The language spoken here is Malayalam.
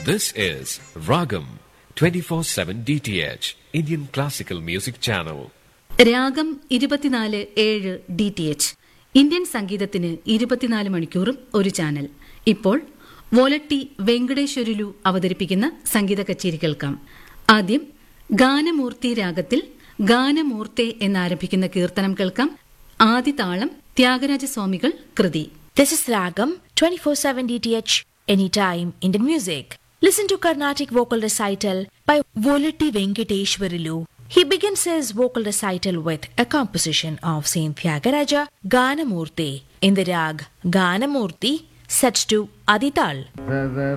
This is Ragam 24/7 DTH Indian Classical Music Channel. രാഗം ഇരുപത്തിനാല് ഏഴ് ഡി ടി എച്ച് ഇന്ത്യൻ സംഗീതത്തിന് ഇരുപത്തിനാല് മണിക്കൂറും ഒരു ചാനൽ ഇപ്പോൾ വോലട്ടി വെങ്കടേശ്വരുലു അവതരിപ്പിക്കുന്ന സംഗീത കച്ചേരി കേൾക്കാം ആദ്യം ഗാനമൂർത്തി രാഗത്തിൽ ഗാനമൂർത്തെ എന്നാരംഭിക്കുന്ന കീർത്തനം കേൾക്കാം ആദ്യ താളം ത്യാഗരാജസ്വാമികൾ കൃതി This is Ragam 24/7 DTH Anytime Indian Music. Listen to Carnatic vocal recital by Volatti Venkateshwarilu. He begins his vocal recital with a composition of Saint Tyagaraja Ganamurti in the rag Ganamurti set to Adital.